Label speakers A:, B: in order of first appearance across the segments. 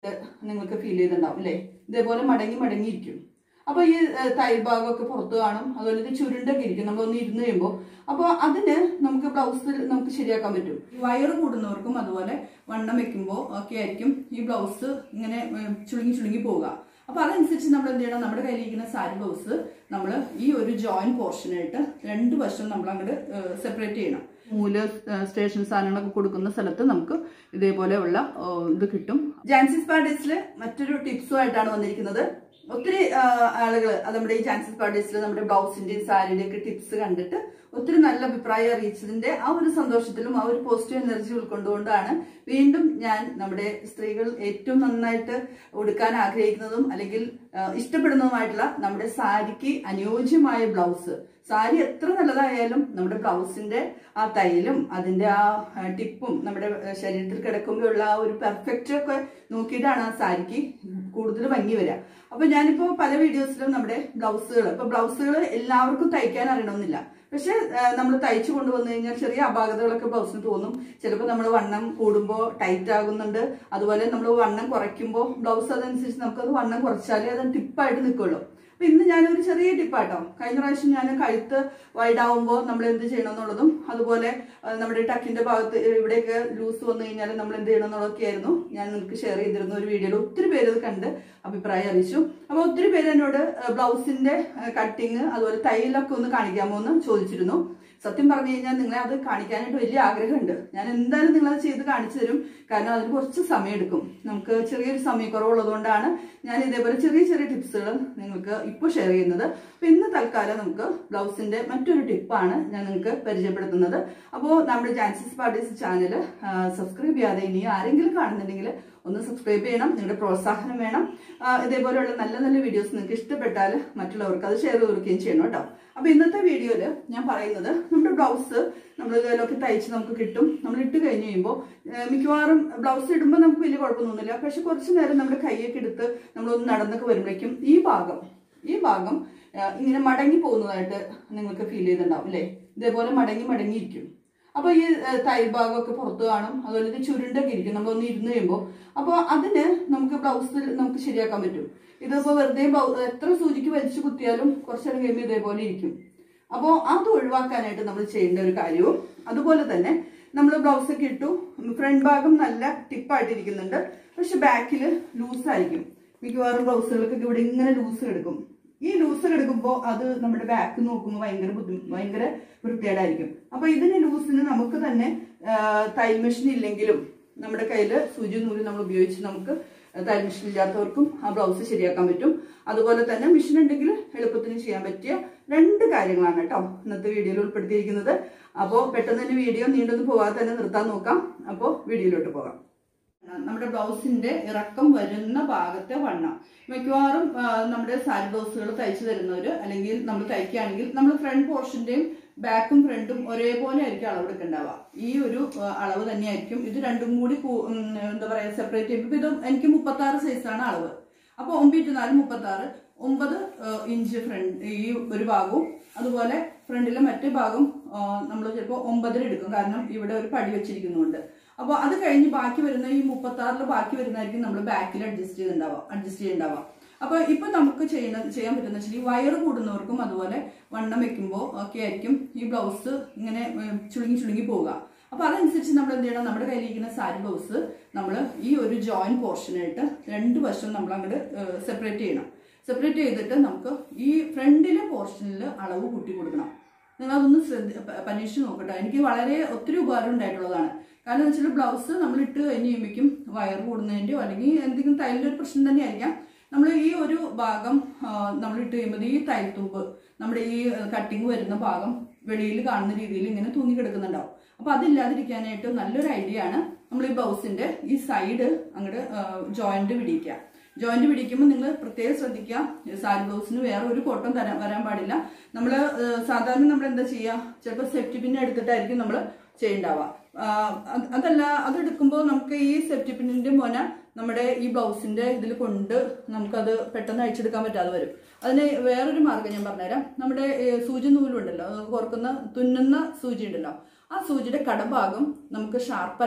A: നിങ്ങൾക്ക് ഫീൽ ചെയ്തിട്ടുണ്ടാവും അല്ലേ ഇതേപോലെ മടങ്ങി മടങ്ങിയിരിക്കും അപ്പൊ ഈ ഏഹ്, തൈഭാഗമൊക്കെ പുറത്ത് കാണും അതുപോലെ ഇത് ചുരുണ്ടൊക്കെ ഇരിക്കും നമ്മളൊന്ന് ഇരുന്ന് കഴിയുമ്പോൾ അപ്പോൾ അതിന് നമുക്ക് ബ്ലൗസിൽ നമുക്ക് ശരിയാക്കാൻ പറ്റും ഈ വയറ് കൂടുന്നവർക്കും അതുപോലെ വണ്ണം വെക്കുമ്പോൾ ഒക്കെ ആയിരിക്കും ഈ ബ്ലൗസ് ഇങ്ങനെ ഏഹ്, ചുളുങ്ങി ചുളുങ്ങി പോവുക അപ്പൊ അതനുസരിച്ച് നമ്മൾ എന്ത് ചെയ്യണം നമ്മുടെ കയ്യിലിരിക്കുന്ന സാരി ബ്ലൗസ് നമ്മൾ ഈ ഒരു ജോയിന്റ് പോർഷനായിട്ട് രണ്ട് വശം നമ്മൾ അങ്ങോട്ട് സെപ്പറേറ്റ് ചെയ്യണം മൂല സ്റ്റേഷൻ സാധനങ്ങളൊക്കെ കൊടുക്കുന്ന സ്ഥലത്ത് നമുക്ക് ഇതേപോലെ ഉള്ള ഏഹ്, ഇത് കിട്ടും ജാൻസിസ് പാർട്ടീസിൽ മറ്റൊരു ടിപ്സുമായിട്ടാണ് വന്നിരിക്കുന്നത് ഒത്തിരി ആളുകൾ നമ്മുടെ ഈ ചാൻസസ് പാർട്ടീസിൽ നമ്മുടെ ബ്ലൗസിന്റെയും സാരിയുടെയും ഒക്കെ ടിപ്സ് കണ്ടിട്ട് ഒത്തിരി നല്ല അഭിപ്രായം അറിയിച്ചതിന്റെ ആ ഒരു സന്തോഷത്തിലും ആ ഒരു പോസിറ്റീവ് എനർജി ഉൾക്കൊണ്ടുകൊണ്ടാണ് വീണ്ടും ഞാൻ നമ്മുടെ സ്ത്രീകൾ ഏറ്റവും നന്നായിട്ട് ഉടുക്കാൻ ആഗ്രഹിക്കുന്നതും അല്ലെങ്കിൽ ആ, ഇഷ്ടപ്പെടുന്നതുമായിട്ടുള്ള നമ്മുടെ സാരിക്ക് അനുയോജ്യമായ ബ്ലൗസ് സാരി എത്ര നല്ലതായാലും നമ്മുടെ ബ്ലൗസിന്റെ ആ തയ്യലും അതിന്റെ ആ ആ, ടിപ്പും നമ്മുടെ ആ, ശരീരത്തിൽ കിടക്കുമ്പോഴുള്ള ആ ഒരു പെർഫെക്റ്റ് ഒക്കെ നോക്കിയിട്ടാണ് ആ സാരിക്ക് കൂടുതൽ ഭംഗി വരിക അപ്പൊ ഞാനിപ്പോ പല വീഡിയോസിലും നമ്മുടെ ബ്ലൗസുകൾ ഇപ്പൊ ബ്ലൗസുകൾ എല്ലാവർക്കും തയ്ക്കാൻ അറിയണമെന്നില്ല പക്ഷെ നമ്മൾ തയ്ച്ചു കൊണ്ടുവന്നു കഴിഞ്ഞാൽ ചെറിയ അപാകതകളൊക്കെ ബ്ലൗസിന് തോന്നും ചിലപ്പോൾ നമ്മൾ വണ്ണം കൂടുമ്പോൾ ടൈറ്റ് ആകുന്നുണ്ട് അതുപോലെ നമ്മൾ വണ്ണം കുറയ്ക്കുമ്പോൾ ബ്ലൗസ് അതനുസരിച്ച് നമുക്കത് വണ്ണം കുറച്ചാലേ അത് ടിപ്പായിട്ട് നിൽക്കുള്ളൂ അപ്പൊ ഇന്ന് ഞാനൊരു ചെറിയ ടിപ്പാട്ടോ കഴിഞ്ഞ പ്രാവശ്യം ഞാൻ കഴുത്ത് വൈഡ് ആവുമ്പോൾ നമ്മൾ എന്ത് ചെയ്യണം എന്നുള്ളതും അതുപോലെ ആ, നമ്മുടെ ടക്കിന്റെ ഭാഗത്ത് ഇവിടെയൊക്കെ ലൂസ് വന്നു കഴിഞ്ഞാൽ നമ്മൾ എന്ത് ചെയ്യണം എന്നുള്ളതൊക്കെ ആയിരുന്നു ഞാൻ നിങ്ങൾക്ക് ഷെയർ ചെയ്തിരുന്ന ഒരു വീഡിയോയിൽ ഒത്തിരി പേര് ഇത് കണ്ട് അഭിപ്രായം അറിയിച്ചു അപ്പോൾ ഒത്തിരി പേര് എന്നോട് ബ്ലൗസിന്റെ കട്ടിങ് അതുപോലെ തയ്യലൊക്കെ ഒന്ന് കാണിക്കാമോ എന്ന് ചോദിച്ചിരുന്നു സത്യം പറഞ്ഞു കഴിഞ്ഞാൽ നിങ്ങളെ അത് കാണിക്കാനായിട്ട് വലിയ ആഗ്രഹമുണ്ട് ഞാൻ എന്തായാലും നിങ്ങളത് ചെയ്ത് കാണിച്ചു തരും കാരണം അതിന് കുറച്ച് സമയം എടുക്കും നമുക്ക് ചെറിയൊരു സമയക്കുറവുള്ളതുകൊണ്ടാണ് ഞാൻ ഇതേപോലെ ചെറിയ ചെറിയ ടിപ്സുകൾ നിങ്ങൾക്ക് ഇപ്പോൾ ഷെയർ ചെയ്യുന്നത് അപ്പൊ ഇന്ന് തൽക്കാലം നമുക്ക് ബ്ലൗസിന്റെ മറ്റൊരു ടിപ്പാണ് ഞാൻ നിങ്ങൾക്ക് പരിചയപ്പെടുത്തുന്നത് അപ്പോൾ നമ്മുടെ ജാൻസിസ് പാർട്ടീസ് ചാനൽ സബ്സ്ക്രൈബ് ചെയ്യാതെ ഇനി ആരെങ്കിലും കാണുന്നുണ്ടെങ്കിൽ ഒന്ന് സബ്സ്ക്രൈബ് ചെയ്യണം നിങ്ങളുടെ പ്രോത്സാഹനം വേണം ആ, ഇതേപോലെയുള്ള നല്ല നല്ല വീഡിയോസ് നിങ്ങൾക്ക് ഇഷ്ടപ്പെട്ടാൽ മറ്റുള്ളവർക്ക് അത് ഷെയർ ചെയ്ത് കൊടുക്കുകയും ചെയ്യണം കേട്ടോ അപ്പൊ ഇന്നത്തെ വീഡിയോയില് ഞാൻ പറയുന്നത് നമ്മുടെ ബ്ലൗസ് നമ്മൾ ഇതിലൊക്കെ തയ്ച്ച് നമുക്ക് കിട്ടും നമ്മൾ ഇട്ട് കഴിഞ്ഞ് കഴിയുമ്പോൾ മിക്കവാറും ബ്ലൗസ് ഇടുമ്പോൾ നമുക്ക് വലിയ കുഴപ്പമൊന്നുമില്ല പക്ഷെ കുറച്ച് നേരം നമ്മുടെ കൈയൊക്കെ എടുത്ത് നമ്മളൊന്ന് നടന്നൊക്കെ വരുമ്പോഴേക്കും ഈ ഭാഗം ഈ ഭാഗം ആ, ഇങ്ങനെ മടങ്ങി പോകുന്നതായിട്ട് നിങ്ങൾക്ക് ഫീൽ ചെയ്തിട്ടുണ്ടാവും അല്ലേ ഇതേപോലെ മടങ്ങി മടങ്ങിയിരിക്കും അപ്പൊ ഈ ഏഹ്, തൈഭാഗമൊക്കെ പുറത്ത് കാണും അതുപോലെ ഇത് ചുരുണ്ടൊക്കെ ഇരിക്കും നമ്മളൊന്ന് ഇരുന്ന് കഴിയുമ്പോൾ അപ്പോൾ അതിന് നമുക്ക് ബ്ലൗസിൽ നമുക്ക് ശരിയാക്കാൻ പറ്റും ഇതിപ്പോ വെറുതെ ബ്ലൗ- എത്ര സൂചിക്ക് വലിച്ചു കുത്തിയാലും കുറച്ചേരം കഴിയുമ്പോൾ ഇതേപോലെ ഇരിക്കും അപ്പോൾ അത് ഒഴിവാക്കാനായിട്ട് നമ്മൾ ചെയ്യേണ്ട ഒരു കാര്യവും അതുപോലെ തന്നെ നമ്മൾ ബ്ലൗസ് ഒക്കെ ഇട്ടു ഫ്രണ്ട് ഭാഗം നല്ല ടിപ്പായിട്ടിരിക്കുന്നുണ്ട് പക്ഷെ ബാക്കിൽ ലൂസായിരിക്കും മിക്കവാറും ബ്ലൗസുകൾക്കൊക്കെ ഇവിടെ ഇങ്ങനെ ലൂസ് കിടക്കും ഈ ലൂസ് കിടക്കുമ്പോൾ അത് നമ്മുടെ ബാക്ക് നോക്കുമ്പോൾ ഭയങ്കര ബുദ്ധിമു ഭയങ്കര വൃത്തികേടായിരിക്കും അപ്പൊ ഇതിന് ലൂസിന് നമുക്ക് തന്നെ ആ, തയ്യൽ മെഷീൻ ഇല്ലെങ്കിലും നമ്മുടെ കയ്യിൽ സൂചി നൂല് നമ്മൾ ഉപയോഗിച്ച് നമുക്ക് തയ്യൽ മെഷീൻ ഇല്ലാത്തവർക്കും ആ ബ്ലൗസ് ശരിയാക്കാൻ പറ്റും അതുപോലെ തന്നെ മെഷീൻ ഉണ്ടെങ്കിൽ എളുപ്പത്തിന് ചെയ്യാൻ പറ്റിയ രണ്ട് കാര്യങ്ങളാണ് കേട്ടോ ഇന്നത്തെ വീഡിയോയിൽ ഉൾപ്പെടുത്തിയിരിക്കുന്നത് അപ്പോൾ പെട്ടെന്ന് തന്നെ വീഡിയോ നീണ്ടൊന്നും പോകാതെ തന്നെ നിർത്താൻ നോക്കാം അപ്പോൾ വീഡിയോയിലോട്ട് പോകാം നമ്മുടെ ബ്ലൗസിന്റെ ഇറക്കം വരുന്ന ഭാഗത്തെ വണ്ണം മിക്കവാറും ആ, നമ്മുടെ സാരി ബ്ലൗസുകൾ തയ്ച്ചു തരുന്നവര് അല്ലെങ്കിൽ നമ്മൾ തയ്ക്കുകയാണെങ്കിൽ നമ്മൾ ഫ്രണ്ട് പോർഷന്റെയും ബാക്കും ഫ്രണ്ടും ഒരേപോലെ ആയിരിക്കും അളവ് എടുക്കണ്ടാവുക ഈ ഒരു ആ, അളവ് തന്നെയായിരിക്കും ഇത് രണ്ടും കൂടി കൂ- ഉം, എന്താ പറയാ സെപ്പറേറ്റ് ചെയ്യുമ്പോൾ ഇപ്പൊ ഇത് എനിക്ക് മുപ്പത്തി ആറ് സൈസാണ് അളവ് അപ്പൊ ഒമ്പത് നാല് മുപ്പത്തി ആറ് ഒമ്പത് ഇഞ്ച് ഫ്രണ്ട് ഈ ഒരു ഭാഗവും അതുപോലെ ഫ്രണ്ടിലെ മറ്റേ ഭാഗം നമ്മൾ ചിലപ്പോൾ ഒമ്പതര എടുക്കും കാരണം ഇവിടെ ഒരു പടി വെച്ചിരിക്കുന്നുണ്ട് അപ്പോൾ അത് കഴിഞ്ഞ് ബാക്കി വരുന്ന ഈ മുപ്പത്തി ആറില് ബാക്കി വരുന്നതായിരിക്കും നമ്മൾ ബാക്കിൽ അഡ്ജസ്റ്റ് ചെയ്തിട്ടുണ്ടാവുക അഡ്ജസ്റ്റ് ചെയ്യുന്നുണ്ടാവുക അപ്പൊ ഇപ്പൊ നമുക്ക് ചെയ്യുന്ന ചെയ്യാൻ പറ്റുന്ന വെച്ചാൽ ഈ വയറ് കൂടുന്നവർക്കും അതുപോലെ വണ്ണം വെക്കുമ്പോൾ ഒക്കെ ആയിരിക്കും ഈ ബ്ലൗസ് ഇങ്ങനെ ഉം, ചുളുങ്ങി ചുളുങ്ങി പോവുക അപ്പൊ അതനുസരിച്ച് നമ്മൾ എന്ത് ചെയ്യണം നമ്മുടെ കയ്യിലിരിക്കുന്ന സാരി ബ്ലൗസ് നമ്മൾ ഈ ഒരു ജോയിന്റ് പോർഷനായിട്ട് രണ്ട് വശം നമ്മൾ അങ്ങോട്ട് സെപ്പറേറ്റ് ചെയ്യണം സെപ്പറേറ്റ് ചെയ്തിട്ട് നമുക്ക് ഈ ഫ്രണ്ടിലെ പോർഷനിൽ അളവ് കൂട്ടി കൊടുക്കണം നിങ്ങൾ അതൊന്ന് ശ്രദ്ധ പ- പരീക്ഷിച്ച് നോക്കട്ടെ എനിക്ക് വളരെ ഒത്തിരി ഉപകാരം ഉണ്ടായിട്ടുള്ളതാണ് കാരണം എന്ന് വെച്ചാൽ ബ്ലൗസ് നമ്മൾ ഇട്ട് കഴിഞ്ഞ് കഴിയുമ്പോഴേക്കും വയർ കൂടുന്നതിൻ്റെയോ അല്ലെങ്കിൽ എന്തെങ്കിലും തൈലിൻ്റെ ഒരു പ്രശ്നം തന്നെയായിരിക്കാം നമ്മൾ ഈ ഒരു ഭാഗം നമ്മൾ ഇട്ട് കഴിയുമ്പോൾ ഈ തൈൽത്തുമ്പ് നമ്മുടെ ഈ കട്ടിങ് വരുന്ന ഭാഗം വെളിയിൽ കാണുന്ന രീതിയിൽ ഇങ്ങനെ തൂങ്ങി കിടക്കുന്നുണ്ടാവും അപ്പൊ അതില്ലാതിരിക്കാനായിട്ട് നല്ലൊരു ഐഡിയ ആണ് നമ്മൾ ഈ ബ്ലൗസിന്റെ ഈ സൈഡ് അങ്ങോട്ട് ജോയിന്റ് പിടിക്കുക ജോയിന്റ് പിടിക്കുമ്പോൾ നിങ്ങൾ പ്രത്യേകം ശ്രദ്ധിക്കുക സാരി ബ്ലൗസിന് വേറെ ഒരു കോട്ടം തരാൻ വരാൻ പാടില്ല നമ്മൾ സാധാരണ നമ്മൾ എന്താ ചെയ്യുക ചിലപ്പോൾ സെഫ്റ്റി പിൻ എടുത്തിട്ടായിരിക്കും നമ്മൾ ചെയ്യണ്ടാവുക ആ, അത് അതല്ല അതെടുക്കുമ്പോൾ നമുക്ക് ഈ സെഫ്റ്റി പിന്നിന്റെ മോന നമ്മുടെ ഈ ബ്ലൗസിന്റെ ഇതിൽ കൊണ്ട് നമുക്കത് പെട്ടെന്ന് അഴിച്ചെടുക്കാൻ പറ്റാതെ വരും അതിന് വേറൊരു മാർഗ്ഗം ഞാൻ പറഞ്ഞുതരാം നമ്മുടെ ഏ, സൂചി നൂലുണ്ടല്ലോ അത് കോർക്കുന്ന തുന്നുന്ന സൂചി ഉണ്ടല്ലോ ആ സൂചിയുടെ കടഭാഗം നമുക്ക് ഷാർപ്പല്ല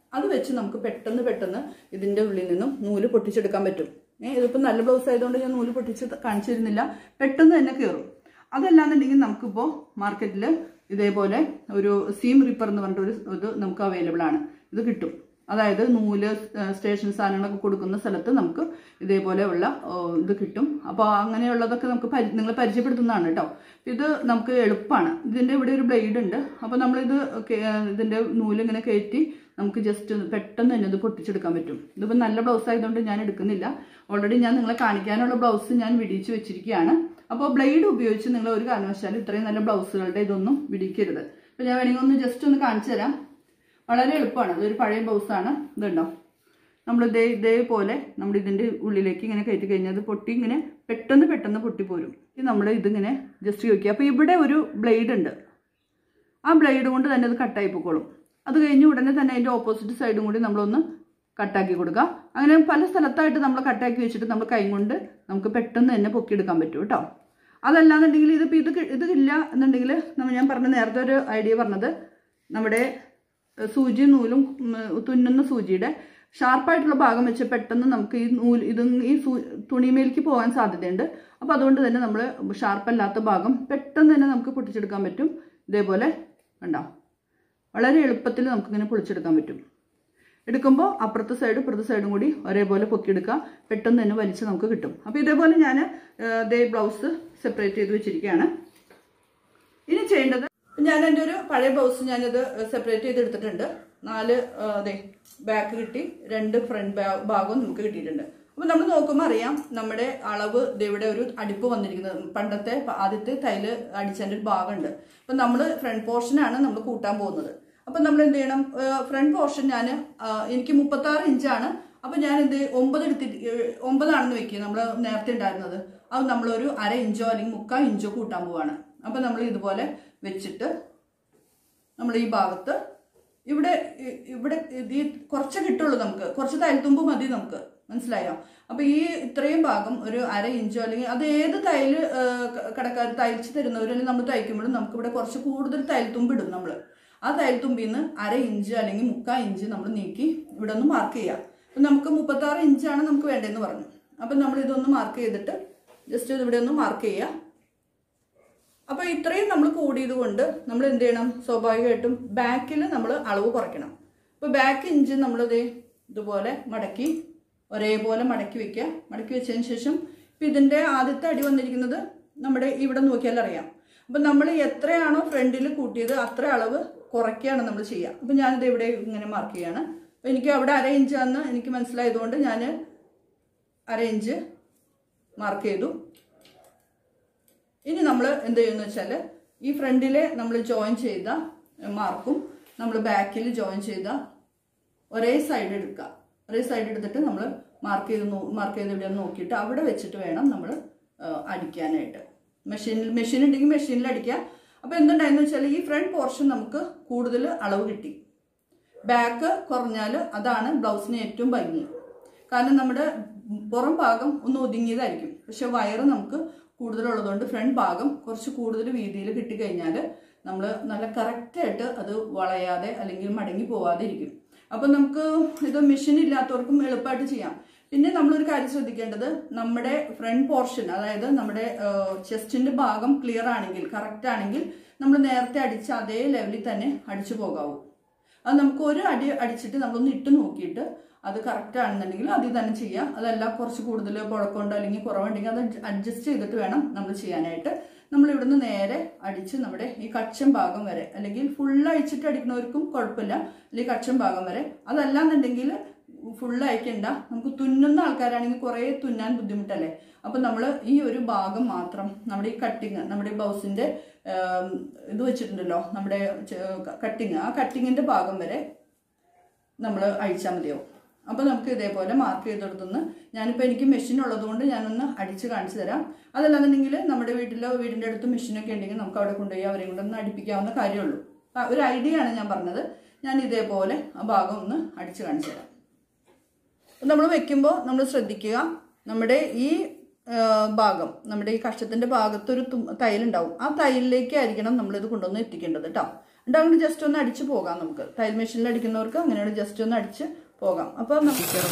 A: അത് വെച്ച് നമുക്ക് പെട്ടെന്ന് പെട്ടെന്ന് ഇതിൻ്റെ ഉള്ളിൽ നിന്നും നൂല് പൊട്ടിച്ചെടുക്കാൻ പറ്റും ഏഹ് ഇതിപ്പോൾ നല്ല ബ്ലൗസ് ആയതുകൊണ്ട് ഞാൻ നൂല് പൊട്ടിച്ച് കാണിച്ചിരുന്നില്ല പെട്ടെന്ന് തന്നെ കയറും അതല്ലാന്നുണ്ടെങ്കിൽ നമുക്കിപ്പോൾ മാർക്കറ്റിൽ ഇതേപോലെ ഒരു സീം റിപ്പർ എന്ന് പറഞ്ഞിട്ടൊരു ഇത് നമുക്ക് അവൈലബിൾ ആണ് ഇത് കിട്ടും അതായത് നൂല് സ്റ്റേഷൻ സാധനങ്ങളൊക്കെ കൊടുക്കുന്ന സ്ഥലത്ത് നമുക്ക് ഇതേപോലെ ഉള്ള ഓ, ഇത് കിട്ടും അപ്പോൾ അങ്ങനെയുള്ളതൊക്കെ നമുക്ക് പരി നിങ്ങൾ പരിചയപ്പെടുത്തുന്നതാണ് കേട്ടോ ഇത് നമുക്ക് എളുപ്പമാണ് ഇതിൻ്റെ ഇവിടെ ഒരു ബ്ലേഡ് ഉണ്ട് അപ്പോൾ നമ്മളിത് കേ- ഇതിൻ്റെ നൂല് ഇങ്ങനെ കയറ്റി നമുക്ക് ജസ്റ്റ് പെട്ടെന്ന് തന്നെ ഇത് പൊട്ടിച്ചെടുക്കാൻ പറ്റും ഇതിപ്പോൾ നല്ല ബ്ലൗസ് ആയതുകൊണ്ട് ഞാൻ എടുക്കുന്നില്ല ഓൾറെഡി ഞാൻ നിങ്ങളെ കാണിക്കാനുള്ള ബ്ലൗസ് ഞാൻ വിടിയിച്ച് വെച്ചിരിക്കുകയാണ് അപ്പോൾ ബ്ലേഡ് ഉപയോഗിച്ച് നിങ്ങൾ ഒരു കാരണവശാലും ഇത്രയും നല്ല ബ്ലൗസുകളുടെ ഇതൊന്നും വിടിക്കരുത് അപ്പോൾ ഞാൻ വേണമെങ്കിൽ ഒന്ന് ജസ്റ്റ് ഒന്ന് കാണിച്ചു തരാം വളരെ എളുപ്പമാണ് ഇതൊരു പഴയ ബ്ലൗസാണ് ഇതുണ്ടോ നമ്മൾ ഇതേ ഇതേപോലെ നമ്മൾ ഇതിൻ്റെ ഉള്ളിലേക്ക് ഇങ്ങനെ കയറ്റി കഴിഞ്ഞാൽ അത് പൊട്ടി ഇങ്ങനെ പെട്ടെന്ന് പെട്ടെന്ന് പൊട്ടിപ്പോരും ഇത് നമ്മൾ ഇതിങ്ങനെ ജസ്റ്റ് ചോദിക്കുക അപ്പോൾ ഇവിടെ ഒരു ബ്ലേഡ് ഉണ്ട് ആ ബ്ലേഡ് കൊണ്ട് തന്നെ അത് കട്ടായി പോയിക്കോളും അത് കഴിഞ്ഞ് ഉടനെ തന്നെ അതിൻ്റെ ഓപ്പോസിറ്റ് സൈഡും കൂടി നമ്മളൊന്ന് കട്ടാക്കി കൊടുക്കുക അങ്ങനെ പല സ്ഥലത്തായിട്ട് നമ്മൾ കട്ടാക്കി വെച്ചിട്ട് നമ്മൾ കൈ കൊണ്ട് നമുക്ക് പെട്ടെന്ന് തന്നെ പൊക്കിയെടുക്കാൻ പറ്റും കേട്ടോ അതല്ലാന്നുണ്ടെങ്കിൽ ഇതിപ്പോൾ ഇത് കി- ഇത് ഇല്ല എന്നുണ്ടെങ്കിൽ നമ്മൾ ഞാൻ പറഞ്ഞ നേരത്തെ ഒരു ഐഡിയ പറഞ്ഞത് നമ്മുടെ ഏഹ്, സൂചി നൂലും ഉം, തുന്നുന്ന സൂചിയുടെ ഷാർപ്പായിട്ടുള്ള ഭാഗം വെച്ച് പെട്ടെന്ന് നമുക്ക് ഈ നൂല് ഇത് ഈ സൂ തുണിമേലേക്ക് പോകാൻ സാധ്യതയുണ്ട് അപ്പോൾ അതുകൊണ്ട് തന്നെ നമ്മൾ ഷാർപ്പല്ലാത്ത ഭാഗം പെട്ടെന്ന് തന്നെ നമുക്ക് പൊട്ടിച്ചെടുക്കാൻ പറ്റും ഇതേപോലെ കണ്ടോ വളരെ എളുപ്പത്തിൽ നമുക്കിങ്ങനെ പൊളിച്ചെടുക്കാൻ പറ്റും എടുക്കുമ്പോൾ അപ്പുറത്തെ സൈഡും ഇപ്പുറത്തെ സൈഡും കൂടി ഒരേപോലെ പൊക്കിയെടുക്കുക പെട്ടെന്ന് തന്നെ വലിച്ച് നമുക്ക് കിട്ടും അപ്പോൾ ഇതേപോലെ ഞാൻ ദേ ബ്ലൗസ് സെപ്പറേറ്റ് ചെയ്ത് വെച്ചിരിക്കുകയാണ് ഇനി ചെയ്യേണ്ടത് ഞാൻ എൻ്റെ ഒരു പഴയ ബ്ലൗസ് ഞാനിത് സെപ്പറേറ്റ് ചെയ്ത് എടുത്തിട്ടുണ്ട് നാല് ആ, അതെ ബാക്ക് കിട്ടി രണ്ട് ഫ്രണ്ട് ഭാഗവും നമുക്ക് കിട്ടിയിട്ടുണ്ട് അപ്പോൾ നമ്മൾ നോക്കുമ്പോൾ അറിയാം നമ്മുടെ അളവ് ദേ ഇവിടെ ഒരു അടിപ്പ് വന്നിരിക്കുന്നത് പണ്ടത്തെ പ- ആദ്യത്തെ തൈല് അടിച്ചതിൻ്റെ ഒരു ഭാഗമുണ്ട് അപ്പം നമ്മൾ ഫ്രണ്ട് പോർഷനാണ് നമ്മൾ കൂട്ടാൻ പോകുന്നത് അപ്പം നമ്മൾ എന്ത് ചെയ്യണം ഫ്രണ്ട് പോർഷൻ ഞാൻ എനിക്ക് മുപ്പത്താറ് ഇഞ്ചാണ് അപ്പം ഞാൻ എന്ത് ഒമ്പത് എടുത്തിട്ട് ഏഹ്, ഒമ്പതാണെന്ന് വെക്കുക നമ്മൾ നേരത്തെ ഉണ്ടായിരുന്നത് അത് നമ്മളൊരു അര ഇഞ്ചോ അല്ലെങ്കിൽ മുക്കാൽ ഇഞ്ചോ കൂട്ടാൻ പോവാണ് അപ്പം നമ്മൾ ഇതുപോലെ വെച്ചിട്ട് നമ്മൾ ഈ ഭാഗത്ത് ഇവിടെ ഇ- ഇവിടെ ഇത് ഈ കുറച്ച് കിട്ടുള്ളൂ നമുക്ക് കുറച്ച് തയ്യൽത്തുമ്പ് മതി നമുക്ക് മനസ്സിലായോ അപ്പൊ ഈ ഇത്രയും ഭാഗം ഒരു അര ഇഞ്ചോ അല്ലെങ്കിൽ അത് ഏത് തയ്യൽ കടക്കാർ തയ്ച്ച് തരുന്നവർ അല്ലെങ്കിൽ നമ്മൾ തയ്ക്കുമ്പോഴും നമുക്ക് ഇവിടെ കുറച്ച് കൂടുതൽ തയ്യൽത്തുമ്പ് ഇടും നമ്മൾ ആ തയ്യൽത്തുമ്പിൽ നിന്ന് അര ഇഞ്ച് അല്ലെങ്കിൽ മുക്കാൽ ഇഞ്ച് നമ്മൾ നീക്കി ഇവിടെ ഒന്ന് മാർക്ക് ചെയ്യാം അപ്പം നമുക്ക് മുപ്പത്താറ് ഇഞ്ചാണ് നമുക്ക് വേണ്ടതെന്ന് പറഞ്ഞു അപ്പം നമ്മൾ ഇതൊന്ന് മാർക്ക് ചെയ്തിട്ട് ജസ്റ്റ് ഇത് ഇവിടെ ഒന്ന് മാർക്ക് ചെയ്യുക അപ്പോൾ ഇത്രയും നമ്മൾ കൂടിയത് കൊണ്ട് നമ്മൾ എന്ത് ചെയ്യണം സ്വാഭാവികമായിട്ടും ബാക്കിൽ നമ്മൾ അളവ് കുറയ്ക്കണം അപ്പോൾ ബാക്ക് ഇഞ്ച് നമ്മളിത് ഇതുപോലെ മടക്കി ഒരേപോലെ മടക്കി വെക്കുക മടക്കി വെച്ചതിന് ശേഷം ഇപ്പം ഇതിൻ്റെ ആദ്യത്തെ അടി വന്നിരിക്കുന്നത് നമ്മുടെ ഇവിടെ നോക്കിയാൽ അറിയാം അപ്പം നമ്മൾ എത്രയാണോ ഫ്രണ്ടിൽ കൂട്ടിയത് അത്ര അളവ് കുറയ്ക്കുകയാണ് നമ്മൾ ചെയ്യുക അപ്പം ഞാനിത് ഇവിടെ ഇങ്ങനെ മാർക്ക് ചെയ്യാണ് അപ്പോൾ എനിക്ക് അവിടെ അര ഇഞ്ചാന്ന് എനിക്ക് മനസ്സിലായതുകൊണ്ട് ഞാൻ അര ഇഞ്ച് മാർക്ക് ചെയ്തു ഇനി നമ്മൾ എന്ത് ചെയ്യുമെന്ന് വെച്ചാൽ ഈ ഫ്രണ്ടിലെ നമ്മൾ ജോയിൻ ചെയ്ത മാർക്കും നമ്മൾ ബാക്കിൽ ജോയിൻ ചെയ്ത ഒരേ സൈഡ് എടുക്കുക ഒരേ സൈഡ് എടുത്തിട്ട് നമ്മൾ മാർക്ക് ചെയ്ത് മാർക്ക് ചെയ്ത് ഇവിടെ നോക്കിയിട്ട് അവിടെ വെച്ചിട്ട് വേണം നമ്മൾ അടിക്കാനായിട്ട് മെഷീനിൽ മെഷീൻ ഉണ്ടെങ്കിൽ മെഷീനിൽ അടിക്കുക അപ്പോൾ എന്തുണ്ടായെന്ന് വെച്ചാൽ ഈ ഫ്രണ്ട് പോർഷൻ നമുക്ക് കൂടുതൽ അളവ് കിട്ടി ബാക്ക് കുറഞ്ഞാൽ അതാണ് ബ്ലൗസിന് ഏറ്റവും ഭംഗി കാരണം നമ്മുടെ പുറം ഭാഗം ഒന്ന് ഒതുങ്ങിയതായിരിക്കും പക്ഷെ വയറ് നമുക്ക് കൂടുതലുള്ളതുകൊണ്ട് ഫ്രണ്ട് ഭാഗം കുറച്ച് കൂടുതൽ വീതിയിൽ കിട്ടിക്കഴിഞ്ഞാൽ നമ്മൾ നല്ല കറക്റ്റായിട്ട് അത് വളയാതെ അല്ലെങ്കിൽ മടങ്ങി പോവാതെ ഇരിക്കും അപ്പം നമുക്ക് ഇത് മെഷീൻ ഇല്ലാത്തവർക്കും എളുപ്പമായിട്ട് ചെയ്യാം പിന്നെ നമ്മളൊരു കാര്യം ശ്രദ്ധിക്കേണ്ടത് നമ്മുടെ ഫ്രണ്ട് പോർഷൻ അതായത് നമ്മുടെ ചെസ്റ്റിന്റെ ഭാഗം ക്ലിയർ ആണെങ്കിൽ കറക്റ്റ് ആണെങ്കിൽ നമ്മൾ നേരത്തെ അടിച്ച അതേ ലെവലിൽ തന്നെ അടിച്ചു പോകാവൂ അത് നമുക്ക് ഒരു അടി അടിച്ചിട്ട് നമ്മളൊന്ന് ഇട്ട് നോക്കിയിട്ട് അത് കറക്റ്റ് ആണെന്നുണ്ടെങ്കിൽ അതിൽ തന്നെ ചെയ്യാം അതല്ല കുറച്ച് കൂടുതൽ പുഴക്കമുണ്ടോ അല്ലെങ്കിൽ കുറവുണ്ടെങ്കിൽ അത് അഡ്ജസ്റ്റ് ചെയ്തിട്ട് വേണം നമ്മൾ ചെയ്യാനായിട്ട് നമ്മൾ ഇവിടുന്ന് നേരെ അടിച്ച് നമ്മുടെ ഈ കക്ഷം ഭാഗം വരെ അല്ലെങ്കിൽ ഫുൾ അഴിച്ചിട്ട് അടിക്കുന്നവർക്കും കുഴപ്പമില്ല അല്ലെങ്കിൽ കക്ഷം ഭാഗം വരെ അതല്ലാന്നുണ്ടെങ്കിൽ ഫുൾ അയക്കണ്ട നമുക്ക് തുന്നുന്ന ആൾക്കാരാണെങ്കിൽ കുറേ തുന്നാൻ ബുദ്ധിമുട്ടല്ലേ അപ്പൊ നമ്മൾ ഈ ഒരു ഭാഗം മാത്രം നമ്മുടെ ഈ കട്ടിങ് നമ്മുടെ ഈ ബ്ലൗസിന്റെ ആം, ഇത് വെച്ചിട്ടുണ്ടല്ലോ നമ്മുടെ കട്ടിങ് ആ കട്ടിങ്ങിന്റെ ഭാഗം വരെ നമ്മൾ അഴിച്ചാൽ മതിയാവും അപ്പോൾ നമുക്ക് ഇതേപോലെ മാർക്ക് ചെയ്തെടുത്തുനിന്ന് ഞാനിപ്പോൾ എനിക്ക് മെഷീൻ ഉള്ളതുകൊണ്ട് ഞാനൊന്ന് അടിച്ച് കാണിച്ചു തരാം അതല്ലാന്നുണ്ടെങ്കിൽ നമ്മുടെ വീട്ടിലോ വീടിൻ്റെ അടുത്ത് മെഷീനൊക്കെ ഉണ്ടെങ്കിൽ നമുക്ക് അവിടെ കൊണ്ടുപോയി അവരെയും കൂടെ ഒന്ന് അടിപ്പിക്കാവുന്ന കാര്യമുള്ളൂ ആ ഒരു ഐഡിയ ആണ് ഞാൻ പറഞ്ഞത് ഞാൻ ഇതേപോലെ ആ ഭാഗം ഒന്ന് അടിച്ച് കാണിച്ചു തരാം നമ്മൾ വെക്കുമ്പോൾ നമ്മൾ ശ്രദ്ധിക്കുക നമ്മുടെ ഈ ആ, ഭാഗം നമ്മുടെ ഈ കഷ്ടത്തിന്റെ ഭാഗത്തൊരു തും- തയ്യലുണ്ടാവും ആ തയ്യലിലേക്ക് ആയിരിക്കണം നമ്മളിത് കൊണ്ടുവന്ന് എത്തിക്കേണ്ടത് കേട്ടോ എന്നിട്ട് അങ്ങനെ ജസ്റ്റ് ഒന്ന് അടിച്ച് പോകാം നമുക്ക് തയ്യൽ മെഷീനിൽ അടിക്കുന്നവർക്ക് അങ്ങനെയാണ് ജസ്റ്റ് ഒന്ന് അടിച്ച് പോകാം അപ്പോൾ നമുക്ക്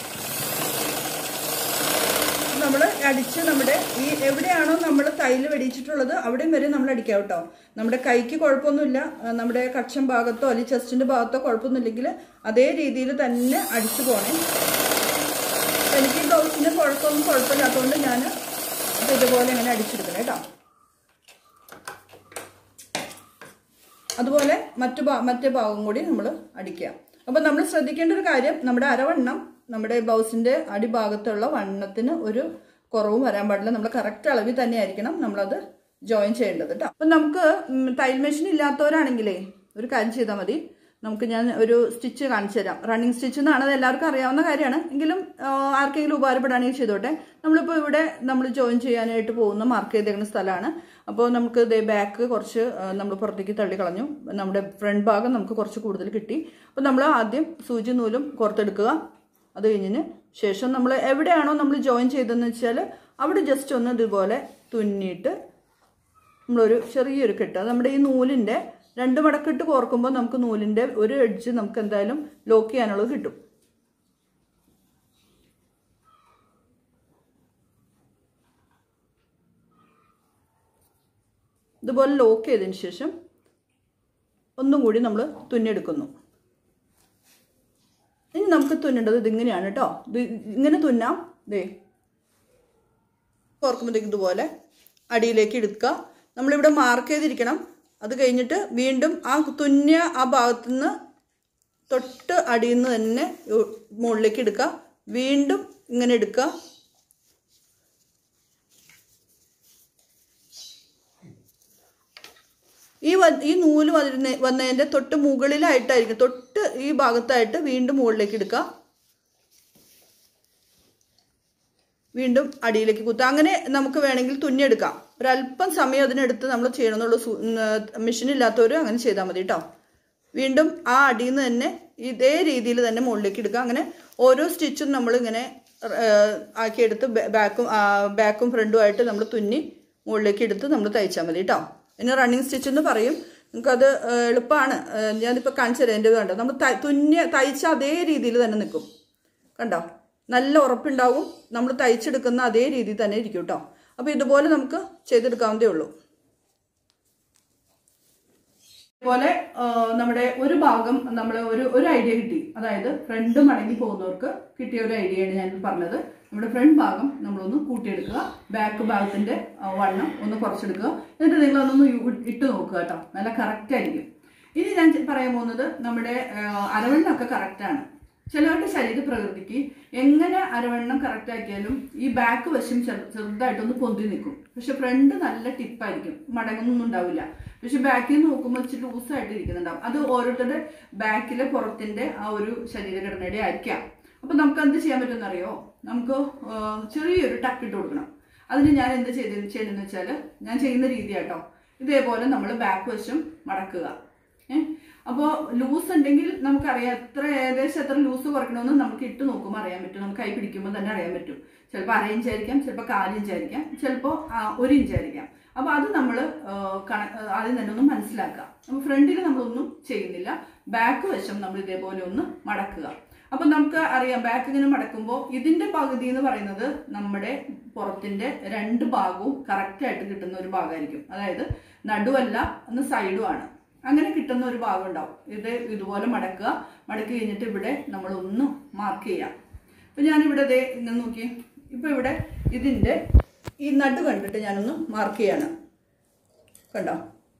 A: നമ്മൾ അടിച്ച് നമ്മുടെ ഈ എവിടെയാണോ നമ്മൾ തൈല് വെടിച്ചിട്ടുള്ളത് അവിടെയും വരെ നമ്മൾ അടിക്കാം കേട്ടോ നമ്മുടെ കൈക്ക് കുഴപ്പമൊന്നുമില്ല ആ, നമ്മുടെ കക്ഷം ഭാഗത്തോ അല്ലെങ്കിൽ ചെസ്റ്റിന്റെ ഭാഗത്തോ കുഴപ്പമൊന്നുമില്ലെങ്കിൽ അതേ രീതിയിൽ തന്നെ അടിച്ചു പോണേ എനിക്ക് ഈ ബ്ലൗസിന് കുഴപ്പമൊന്നും കുഴപ്പമില്ലാത്തതുകൊണ്ട് ഞാൻ ഇതുപോലെ ഇങ്ങനെ അടിച്ചെടുക്കണം കേട്ടോ അതുപോലെ മറ്റു ഭാ മറ്റേ ഭാഗം കൂടി നമ്മൾ അടിക്കുക അപ്പം നമ്മൾ ശ്രദ്ധിക്കേണ്ട ഒരു കാര്യം നമ്മുടെ അരവണ്ണം നമ്മുടെ ബ്ലൗസിന്റെ അടിഭാഗത്തുള്ള വണ്ണത്തിന് ഒരു കുറവും വരാൻ പാടില്ല നമ്മൾ കറക്റ്റ് അളവിൽ തന്നെ ആയിരിക്കണം നമ്മളത് ജോയിൻ ചെയ്യേണ്ടത് കേട്ടോ അപ്പം നമുക്ക് ഉം, തയ്യൽ മെഷീൻ ഇല്ലാത്തവരാണെങ്കിലേ ഒരു കാര്യം ചെയ്താൽ മതി നമുക്ക് ഞാൻ ഒരു സ്റ്റിച്ച് കാണിച്ചു തരാം റണ്ണിങ് സ്റ്റിച്ച് എന്നാണ് അത് എല്ലാവർക്കും അറിയാവുന്ന കാര്യമാണ് എങ്കിലും ആ, ആർക്കെങ്കിലും ഉപകാരപ്പെടുകയാണെങ്കിൽ ചെയ്തോട്ടെ നമ്മളിപ്പോൾ ഇവിടെ നമ്മൾ ജോയിൻ ചെയ്യാനായിട്ട് പോകുന്ന മാർക്ക് ചെയ്തേക്കുന്ന സ്ഥലമാണ് അപ്പോൾ നമുക്ക് ഇതേ ബാക്ക് കുറച്ച് നമ്മൾ പുറത്തേക്ക് തള്ളി കളഞ്ഞു നമ്മുടെ ഫ്രണ്ട് ഭാഗം നമുക്ക് കുറച്ച് കൂടുതൽ കിട്ടി അപ്പോൾ നമ്മൾ ആദ്യം സൂചി നൂലും പുറത്തെടുക്കുക അത് കഴിഞ്ഞതിന് ശേഷം നമ്മൾ എവിടെയാണോ നമ്മൾ ജോയിൻ ചെയ്തതെന്ന് വെച്ചാൽ അവിടെ ജസ്റ്റ് ഒന്ന് ഇതുപോലെ തുന്നിയിട്ട് നമ്മളൊരു ചെറിയൊരു കെട്ട് അത് നമ്മുടെ ഈ നൂലിൻ്റെ രണ്ട് മടക്കിട്ട് കോർക്കുമ്പോൾ നമുക്ക് നൂലിൻ്റെ ഒരു എഡ്ജ് നമുക്ക് എന്തായാലും ലോക്ക് ചെയ്യാനുള്ളത് കിട്ടും ഇതുപോലെ ലോക്ക് ചെയ്തതിന് ശേഷം ഒന്നും കൂടി നമ്മൾ തുന്നിയെടുക്കുന്നു ഇനി നമുക്ക് തുന്നേണ്ടത് ഇതിങ്ങനെയാണ് കേട്ടോ ഇത് ഇങ്ങനെ തുന്നാം ദേ ഓർക്കുമ്പോഴത്തേക്ക് ഇതുപോലെ അടിയിലേക്ക് എടുക്കുക നമ്മളിവിടെ മാർക്ക് ചെയ്തിരിക്കണം അത് കഴിഞ്ഞിട്ട് വീണ്ടും ആ തുന്നിയ ആ ഭാഗത്തു നിന്ന് തൊട്ട് അടിയിൽ നിന്ന് തന്നെ ഉ- മുകളിലേക്ക് എടുക്കുക വീണ്ടും ഇങ്ങനെ എടുക്കുക ഈ വ- ഈ നൂല് വന്നിരുന്ന വന്നതിൻ്റെ തൊട്ട് മുകളിലായിട്ടായിരിക്കും തൊട്ട് ഈ ഭാഗത്തായിട്ട് വീണ്ടും മുകളിലേക്ക് എടുക്കുക വീണ്ടും അടിയിലേക്ക് കുത്തുക അങ്ങനെ നമുക്ക് വേണമെങ്കിൽ തുന്നിയെടുക്കാം ഒരല്പം സമയം അതിനെടുത്ത് നമ്മൾ ചെയ്യണമെന്നുള്ള മെഷീൻ ഇല്ലാത്തവർ അങ്ങനെ ചെയ്താൽ മതി കേട്ടോ വീണ്ടും ആ അടിയിൽ നിന്ന് തന്നെ ഇതേ രീതിയിൽ തന്നെ മുകളിലേക്ക് എടുക്കുക അങ്ങനെ ഓരോ സ്റ്റിച്ചും നമ്മളിങ്ങനെ ആക്കിയെടുത്ത് ബാക്കും ബാക്കും ഫ്രണ്ടും ആയിട്ട് നമ്മൾ തുന്നി മുകളിലേക്ക് എടുത്ത് നമ്മൾ തയ്ച്ചാൽ മതി കേട്ടോ പിന്നെ റണ്ണിങ് സ്റ്റിച്ച് എന്ന് പറയും നമുക്കത് ആ, എളുപ്പമാണ് ആ, ഞാനിപ്പോൾ കാണിച്ചു തരാം എൻ്റെ കണ്ടോ നമ്മൾ ത- തുന്നിയ തയ്ച്ച അതേ രീതിയിൽ തന്നെ നിൽക്കും കണ്ടോ നല്ല ഉറപ്പുണ്ടാവും നമ്മൾ തയ്ച്ചെടുക്കുന്ന അതേ രീതിയിൽ തന്നെ ഇരിക്കും കേട്ടോ അപ്പോൾ ഇതുപോലെ നമുക്ക് ചെയ്തെടുക്കാവുന്നതേ ഉള്ളൂ ഇതുപോലെ ആ, നമ്മുടെ ഒരു ഭാഗം നമ്മൾ ഒരു ഒരു ഐഡിയ കിട്ടി അതായത് ഫ്രണ്ട് മടങ്ങി പോകുന്നവർക്ക് കിട്ടിയ ഒരു ഐഡിയയാണ് ഞാൻ പറഞ്ഞത് നമ്മുടെ ഫ്രണ്ട് ഭാഗം നമ്മളൊന്ന് കൂട്ടിയെടുക്കുക ബാക്ക് ഭാഗത്തിന്റെ ആ, വണ്ണം ഒന്ന് കുറച്ചെടുക്കുക എന്നിട്ട് നിങ്ങൾ അതൊന്ന് യു- ഇട്ട് നോക്കുക കേട്ടോ നല്ല കറക്റ്റ് ആയിരിക്കും ഇനി ഞാൻ ചെ- പറയാൻ പോകുന്നത് നമ്മുടെ ആ, അരവണ്ണമൊക്കെ കറക്റ്റാണ് ചിലവരുടെ ശരീര പ്രകൃതിക്ക് എങ്ങനെ അരവണ്ണം കറക്റ്റ് ആക്കിയാലും ഈ ബാക്ക് വശം ചെറു- ചെറുതായിട്ടൊന്ന് പൊന്തി നിൽക്കും പക്ഷെ ഫ്രണ്ട് നല്ല ടിപ്പായിരിക്കും മടങ്ങൊന്നും ഉണ്ടാവില്ല പക്ഷെ ബാക്കിൽ നിന്ന് നോക്കുമ്പോൾ ഇച്ചിരി ലൂസായിട്ട് ഇരിക്കുന്നുണ്ടാവും അത് ഓരോരുത്തരുടെ ബാക്കിലെ പുറത്തിന്റെ ആ ഒരു ശരീരഘടനയുടെ ആയിരിക്കാം അപ്പൊ നമുക്ക് എന്ത് ചെയ്യാൻ പറ്റുമെന്ന് അറിയോ നമുക്ക് ആ, ചെറിയൊരു ടക്ക് ഇട്ട് കൊടുക്കണം അതിന് ഞാൻ എന്ത് ചെയ്ത് ചെയ്യണമെന്ന് വെച്ചാൽ ഞാൻ ചെയ്യുന്ന രീതി കേട്ടോ ഇതേപോലെ നമ്മൾ ബാക്ക് വശം മടക്കുക ഏഹ് അപ്പോൾ ലൂസ് ഉണ്ടെങ്കിൽ നമുക്കറിയാം എത്ര ഏകദേശം എത്ര ലൂസ് കുറയ്ക്കണമെന്ന് നമുക്ക് ഇട്ട് നോക്കുമ്പോൾ അറിയാൻ പറ്റും നമുക്ക് കൈ പിടിക്കുമ്പോൾ തന്നെ അറിയാൻ പറ്റും ചിലപ്പോൾ അര ഇഞ്ച് ആയിരിക്കാം ചിലപ്പോൾ കാല് ഇഞ്ച് ആയിരിക്കാം ചിലപ്പോൾ ഒരു ഇഞ്ച് ആയിരിക്കാം അപ്പോൾ അത് നമ്മൾ കണ ആദ്യം തന്നെ ഒന്ന് മനസ്സിലാക്കുക അപ്പോൾ ഫ്രണ്ടിൽ നമ്മളൊന്നും ചെയ്യുന്നില്ല ബാക്ക് വശം നമ്മൾ ഇതേപോലെ ഒന്ന് മടക്കുക അപ്പൊ നമുക്ക് അറിയാം ബാക്ക് ഇങ്ങനെ മടക്കുമ്പോൾ ഇതിന്റെ പകുതി എന്ന് പറയുന്നത് നമ്മുടെ പുറത്തിന്റെ രണ്ട് ഭാഗവും കറക്റ്റ് ആയിട്ട് കിട്ടുന്ന ഒരു ഭാഗമായിരിക്കും അതായത് നടുവല്ല ഒന്ന് സൈഡുമാണ് അങ്ങനെ കിട്ടുന്ന ഒരു ഭാഗം ഉണ്ടാവും ഇത് ഇതുപോലെ മടക്കുക മടക്കി കഴിഞ്ഞിട്ട് ഇവിടെ നമ്മൾ ഒന്ന് മാർക്ക് ചെയ്യാം അപ്പൊ ഞാനിവിടെ ദേ ഇങ്ങനെ നോക്കി ഇപ്പൊ ഇവിടെ ഇതിന്റെ ഈ നടു കണ്ടിട്ട് ഞാനൊന്ന് മാർക്ക് ചെയ്യാണ് കണ്ടോ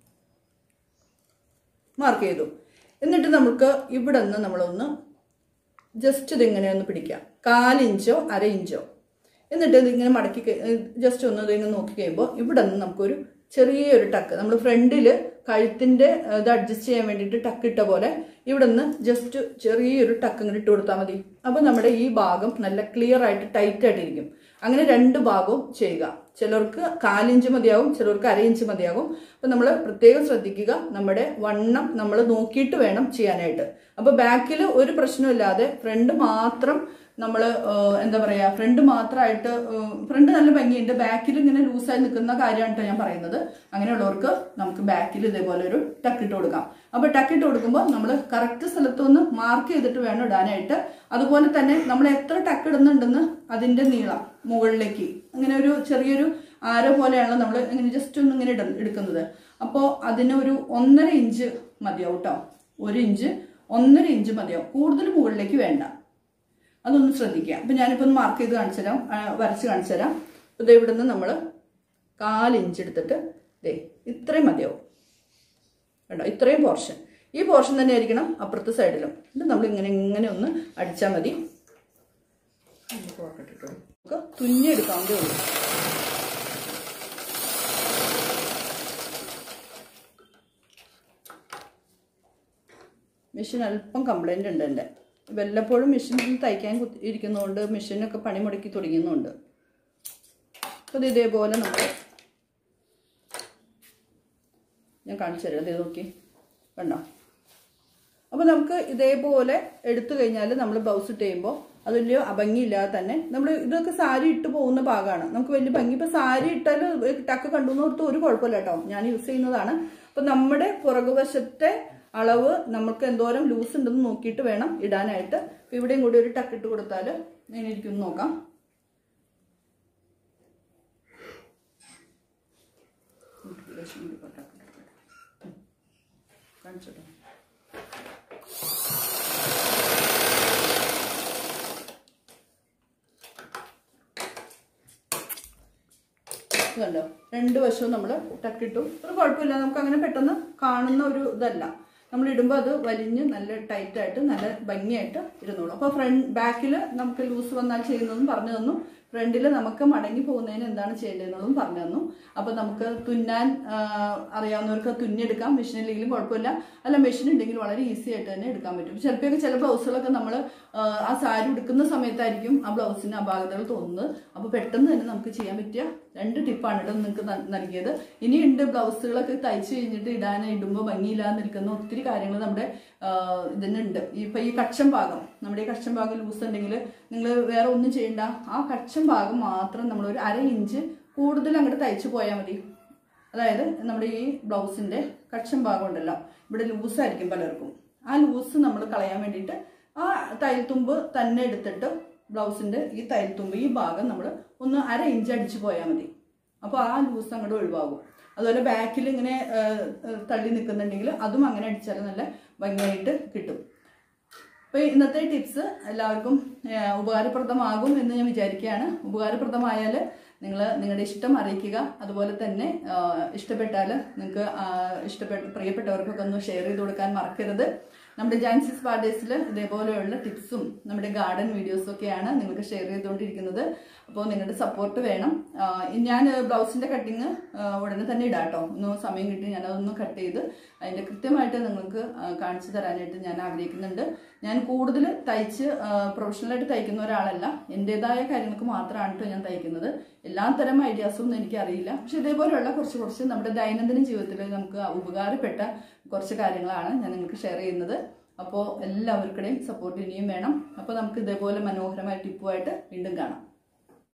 A: മാർക്ക് ചെയ്തു എന്നിട്ട് നമുക്ക് ഇവിടെ നിന്ന് നമ്മളൊന്ന് ജസ്റ്റ് ഇതിങ്ങനെ ഒന്ന് പിടിക്കാം കാലിഞ്ചോ അര ഇഞ്ചോ എന്നിട്ട് ഇതിങ്ങനെ മടക്കി ജസ്റ്റ് ഒന്ന് ഇതിങ്ങനെ നോക്കി കഴിയുമ്പോൾ ഇവിടെ നിന്ന് നമുക്കൊരു ചെറിയൊരു ടക്ക് നമ്മൾ ഫ്രണ്ടിൽ കഴുത്തിൻ്റെ ഇത് അഡ്ജസ്റ്റ് ചെയ്യാൻ വേണ്ടിയിട്ട് ടക്ക് ഇട്ട പോലെ ഇവിടെ നിന്ന് ജസ്റ്റ് ചെറിയൊരു ടക്ക് ഇങ്ങനെ ഇട്ട് കൊടുത്താൽ മതി അപ്പോൾ നമ്മുടെ ഈ ഭാഗം നല്ല ക്ലിയർ ആയിട്ട് ടൈറ്റ് ആയിട്ടിരിക്കും അങ്ങനെ രണ്ട് ഭാഗവും ചെയ്യുക ചിലർക്ക് കാലിഞ്ച് മതിയാവും ചിലർക്ക് അര ഇഞ്ച് മതിയാവും അപ്പം നമ്മൾ പ്രത്യേകം ശ്രദ്ധിക്കുക നമ്മുടെ വണ്ണം നമ്മൾ നോക്കിയിട്ട് വേണം ചെയ്യാനായിട്ട് അപ്പോൾ ബാക്കിൽ ഒരു പ്രശ്നമില്ലാതെ ഫ്രണ്ട് മാത്രം നമ്മൾ എന്താ പറയാ ഫ്രണ്ട് മാത്രമായിട്ട് ഫ്രണ്ട് നല്ല ഭംഗിയുണ്ട് ബാക്കിൽ ഇങ്ങനെ ലൂസായി നിൽക്കുന്ന കാര്യമാണ് ട്ടോ ഞാൻ പറയുന്നത് അങ്ങനെയുള്ളവർക്ക് നമുക്ക് ബാക്കിൽ ഇതേപോലെ ഒരു ടക്കിട്ട് കൊടുക്കാം അപ്പോൾ ടക്കിട്ട് കൊടുക്കുമ്പോൾ നമ്മൾ കറക്റ്റ് സ്ഥലത്തൊന്ന് മാർക്ക് ചെയ്തിട്ട് വേണം ഇടാനായിട്ട് അതുപോലെ തന്നെ നമ്മൾ എത്ര ടക്ക് ഇടുന്നുണ്ടെന്ന് അതിന്റെ നീളം മുകളിലേക്ക് അങ്ങനെ ഒരു ചെറിയൊരു ആരോ പോലെയാണ് നമ്മൾ ഇങ്ങനെ ജസ്റ്റ് ഒന്ന് ഇങ്ങനെ ഇട- എടുക്കുന്നത് അപ്പോൾ അതിന് ഒരു ഒന്നര ഇഞ്ച് മതിയാവും കേട്ടോ ഒരു ഇഞ്ച് ഒന്നര ഇഞ്ച് മതിയാവും കൂടുതൽ മുകളിലേക്ക് വേണ്ട അതൊന്ന് ശ്രദ്ധിക്കുക അപ്പം ഞാനിപ്പോൾ ഒന്ന് മാർക്ക് ചെയ്ത് കാണിച്ചു തരാം ആ, വരച്ച് കാണിച്ചു തരാം ഇത് ഇവിടുന്ന് നമ്മൾ കാലിഞ്ച് എടുത്തിട്ട് ദേ ഇത്രയും മതിയാവും കേട്ടോ ഇത്രയും പോർഷൻ ഈ പോർഷൻ തന്നെ ആയിരിക്കണം അപ്പുറത്തെ സൈഡിലും ഇത് നമ്മൾ ഇങ്ങനെ ഇങ്ങനെ ഒന്ന് അടിച്ചാൽ മതി നമുക്ക് നോക്കട്ടെ നമുക്ക് തുന്നിയെടുക്കാവുന്നതേ ഉള്ളൂ മെഷീൻ അല്പം കംപ്ലൈൻ്റ് ഉണ്ട് എൻ്റെ വല്ലപ്പോഴും മെഷീനിൽ തയ്ക്കാൻ കുത്തി ഇരിക്കുന്നതുകൊണ്ട് മെഷീനൊക്കെ പണി മുടക്കി തുടങ്ങുന്നുണ്ട് അപ്പോൾ ഇത് ഇതേപോലെ നമ്മൾ ഞാൻ കാണിച്ചു തരാം ഇത് നോക്കി കണ്ടോ അപ്പോൾ നമുക്ക് ഇതേപോലെ എടുത്തു കഴിഞ്ഞാൽ നമ്മൾ ബ്ലൗസ് ഇട്ട് ചെയ്യുമ്പോൾ അത് വലിയ അഭംഗിയില്ലാതെ തന്നെ നമ്മൾ ഇതൊക്കെ സാരി ഇട്ട് പോകുന്ന ഭാഗമാണ് നമുക്ക് വലിയ ഭംഗി ഇപ്പം സാരി ഇട്ടാൽ ടക്ക് കണ്ടു ഓർത്ത് ഒരു കുഴപ്പമില്ല കേട്ടോ ഞാൻ യൂസ് ചെയ്യുന്നതാണ് അപ്പം നമ്മുടെ പുറകുവശത്തെ അളവ് നമുക്ക് എന്തോരം ലൂസ് ഉണ്ടെന്ന് നോക്കിയിട്ട് വേണം ഇടാനായിട്ട് അപ്പം ഇവിടെയും കൂടി ഒരു ടക്ക് ഇട്ട് കൊടുത്താൽ എങ്ങനെ ഇരിക്കും നോക്കാം ലേശം കൂടി ടക്ക് ഇട്ട് കൊടുക്കാം. കാണിച്ചോട്ടോ കണ്ടോ രണ്ട് വശവും നമ്മൾ ടക്കിട്ടു ഒരു കുഴപ്പമില്ല നമുക്ക് അങ്ങനെ പെട്ടെന്ന് കാണുന്ന ഒരു ഇതല്ല നമ്മൾ ഇടുമ്പോൾ അത് വലിഞ്ഞ് നല്ല ടൈറ്റ് ആയിട്ട് നല്ല ഭംഗിയായിട്ട് ഇരുന്നോളൂ അപ്പോൾ ഫ്രണ്ട് ബാക്കിൽ നമുക്ക് ലൂസ് വന്നാൽ ചെയ്യുന്നതെന്ന് പറഞ്ഞു തന്നു ഫ്രണ്ടിൽ നമുക്ക് മടങ്ങി പോകുന്നതിന് എന്താണ് ചെയ്യേണ്ടതെന്നുള്ളതും പറഞ്ഞു തന്നു അപ്പോൾ നമുക്ക് തുന്നാൻ ആ, അറിയാവുന്നവർക്ക് തുന്നിയെടുക്കാം മെഷീനില്ലെങ്കിലും കുഴപ്പമില്ല അല്ല മെഷീൻ ഉണ്ടെങ്കിൽ വളരെ ഈസി ആയിട്ട് തന്നെ എടുക്കാൻ പറ്റും ചിലപ്പോൾ ചില ബ്ലൗസുകളൊക്കെ നമ്മൾ ആ സാരി ഉടുക്കുന്ന സമയത്തായിരിക്കും ആ ബ്ലൗസിന് അപാകതകൾ തോന്നുന്നത് അപ്പോൾ പെട്ടെന്ന് തന്നെ നമുക്ക് ചെയ്യാൻ പറ്റിയ രണ്ട് ടിപ്പാണ് ഇവിടെ നിങ്ങൾക്ക് ന- നൽകിയത് ഇനിയുണ്ട് ബ്ലൗസുകളൊക്കെ തയ്ച്ച് കഴിഞ്ഞിട്ട് ഇടാൻ ഇടുമ്പോൾ ഭംഗിയില്ലാതെ നിൽക്കുന്ന ഒത്തിരി കാര്യങ്ങൾ നമ്മുടെ ആ, ഇതിനുണ്ട് ഇപ്പം ഈ കക്ഷം ഭാഗം നമ്മുടെ ഈ കക്ഷം ഭാഗം ലൂസ് ഉണ്ടെങ്കിൽ നിങ്ങൾ വേറെ ഒന്നും ചെയ്യണ്ട ആ കക്ഷം ഭാഗം മാത്രം നമ്മൾ ഒരു അര ഇഞ്ച് കൂടുതൽ അങ്ങോട്ട് തയ്ച്ചു പോയാൽ മതി അതായത് നമ്മുടെ ഈ ബ്ലൗസിന്റെ കക്ഷം ഭാഗം ഉണ്ടല്ലോ ഇവിടെ ലൂസായിരിക്കും പലർക്കും ആ ലൂസ് നമ്മൾ കളയാൻ വേണ്ടിയിട്ട് ആ തയ്യൽത്തുമ്പ് തന്നെ എടുത്തിട്ട് ബ്ലൗസിന്റെ ഈ തയ്യൽത്തുമ്പ് ഈ ഭാഗം നമ്മൾ ഒന്ന് അര ഇഞ്ച് അടിച്ചു പോയാൽ മതി അപ്പോൾ ആ ലൂസ് അങ്ങോട്ട് ഒഴിവാകും അതുപോലെ ബാക്കിൽ ഇങ്ങനെ ആ, ആ, തള്ളി നിൽക്കുന്നുണ്ടെങ്കിൽ അതും അങ്ങനെ അടിച്ചാൽ നല്ല ഭംഗിയായിട്ട് കിട്ടും അപ്പോൾ ഇന്നത്തെ ടിപ്സ് എല്ലാവർക്കും ആ, ഉപകാരപ്രദമാകും എന്ന് ഞാൻ വിചാരിക്കുകയാണ് ഉപകാരപ്രദമായാൽ നിങ്ങൾ നിങ്ങളുടെ ഇഷ്ടം അറിയിക്കുക അതുപോലെ തന്നെ ആ, ഇഷ്ടപ്പെട്ടാൽ നിങ്ങൾക്ക് ആ, ഇഷ്ടപ്പെട്ട പ്രിയപ്പെട്ടവർക്കൊക്കെ ഒന്ന് ഷെയർ ചെയ്ത് കൊടുക്കാൻ മറക്കരുത് നമ്മുടെ ജാൻസിസ് പാർഡേസിൽ ഇതേപോലെയുള്ള ടിപ്സും നമ്മുടെ ഗാർഡൻ വീഡിയോസും ഒക്കെയാണ് നിങ്ങൾക്ക് ഷെയർ ചെയ്തുകൊണ്ടിരിക്കുന്നത് അപ്പോൾ നിങ്ങളുടെ സപ്പോർട്ട് വേണം ആ, ഞാൻ ബ്ലൗസിൻ്റെ കട്ടിങ് ഉടനെ തന്നെ ഇടാം കേട്ടോ ഒന്ന് സമയം കിട്ടി ഞാനതൊന്ന് കട്ട് ചെയ്ത് അതിൻ്റെ കൃത്യമായിട്ട് നിങ്ങൾക്ക് ആ, കാണിച്ചു തരാനായിട്ട് ഞാൻ ആഗ്രഹിക്കുന്നുണ്ട് ഞാൻ കൂടുതൽ തയ്ച്ച് പ്രൊഫഷണലായിട്ട് തയ്ക്കുന്ന ഒരാളല്ല എൻ്റെതായ കാര്യങ്ങൾക്ക് മാത്രമാണ് കേട്ടോ ഞാൻ തയ്ക്കുന്നത് എല്ലാ തരം ഐഡിയാസും ഒന്നും എനിക്ക് അറിയില്ല പക്ഷെ ഇതേപോലെയുള്ള കുറച്ച് കുറച്ച് നമ്മുടെ ദൈനംദിന ജീവിതത്തിൽ നമുക്ക് ഉപകാരപ്പെട്ട കുറച്ച് കാര്യങ്ങളാണ് ഞാൻ നിങ്ങൾക്ക് ഷെയർ ചെയ്യുന്നത് അപ്പോൾ എല്ലാവർക്കുടെയും സപ്പോർട്ട് ഇനിയും വേണം അപ്പോൾ നമുക്ക് ഇതേപോലെ മനോഹരമായ ടിപ്പുമായിട്ട് വീണ്ടും കാണാം